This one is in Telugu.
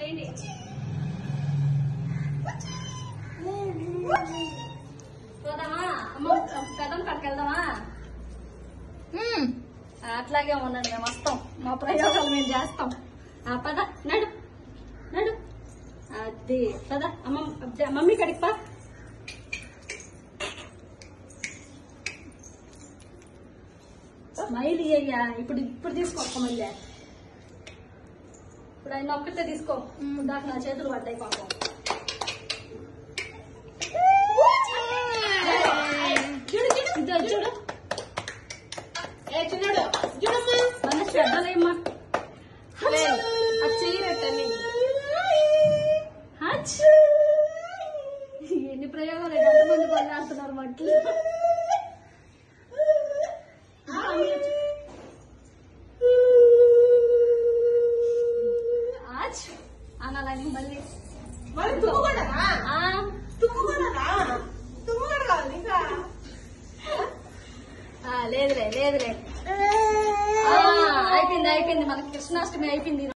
చేయండి పోదామా అమ్మ కథం పట్టుకెళ్దామా ఆ, అట్లాగే ఉండండి మేము వస్తాం మా ప్రయోగాలు మేము చేస్తాం ఆ, పద నడు నడు అది పద అమ్మ అబ్బే, మమ్మీ కడికి పా స్మైల్ అయ్యా ఇప్పుడు ఇప్పుడు తీసుకోక్క మళ్ళీ ఇప్పుడు ఆయన ఒక్కటే తీసుకో దాకా నా చేతులు పడ్డాయి పాపం చూడు చూడు ఇదో చూడు ఏ చిన్నడు చూడమ్మా మన శ్రద్ధలేమ్మా లేదు అది చెయ్యరట్టని హచ్. ఎన్ని ప్రయోగాలు ఎంతమంది పని ఆడుతున్నారు మట్లు ఆచ్ అనాలని మళ్ళీ మరి తుమ్ముకోడా ఆ, తుమ్ముకోడా తుమ్ముకోడు కావాలి ఇంకా ఆ, లేదులే లేదులే ఆ, అయిపోయింది అయిపోయింది మనకి కృష్ణాష్టమి అయిపోయింది